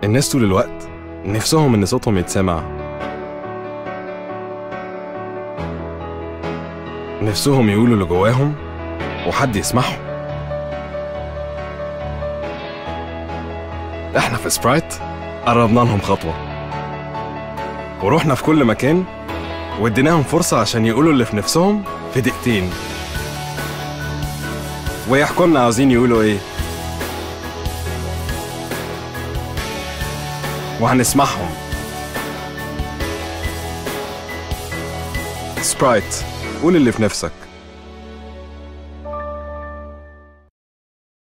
الناس طول الوقت نفسهم إن صوتهم يتسمع نفسهم يقولوا اللي جواهم وحد يسمعهم احنا في سبرايت قربنا لهم خطوة ورحنا في كل مكان واديناهم فرصة عشان يقولوا اللي في نفسهم في دقيقتين ويحكوا لنا عاوزين يقولوا ايه وهنسمعهم سبرايت قول اللي في نفسك